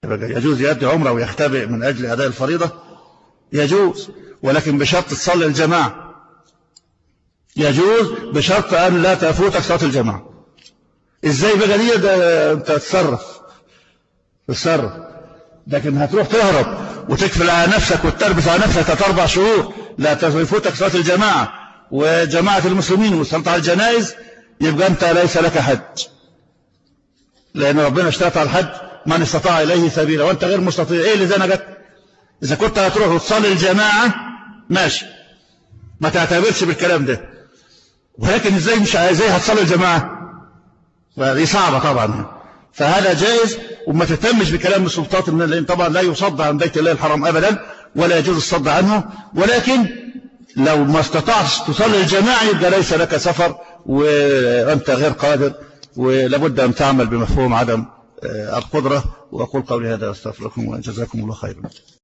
يجوز يؤدي عمره ويختبئ من أجل أداء الفريضة يجوز ولكن بشرط تصلي الجماعة يجوز بشرط أن لا تفوتك صلاة الجماعة ازاي بقى دي ده انت تتصرف تتصرف لكن هتروح تهرب وتكفل على نفسك وتربس على نفسك ثلاث اربع شهور لا تفوتك صلاه الجماعه وجماعه المسلمين والصلاه على الجنائز يبقى انت ليس لك حج لان ربنا اشترط على الحج من استطاع اليه سبيلا وانت غير مستطيع ايه اللي زنقك اذا كنت هتروح وتصلي الجماعه ماشي ما تعتبرش بالكلام ده ولكن ازاي مش ازاي هتصلي الجماعه وهذه صعبة طبعا فهذا جائز وما تهتمش بكلام السلطات لأن طبعا لا يصد عن بيت الله الحرام أبدا ولا يجوز الصد عنه ولكن لو ما استطعتش تصلي الجماعة يبقى ليس لك سفر وأنت غير قادر ولابد أن تعمل بمفهوم عدم القدرة وأقول قولي هذا أستغفر لكم وجزاكم الله خيرا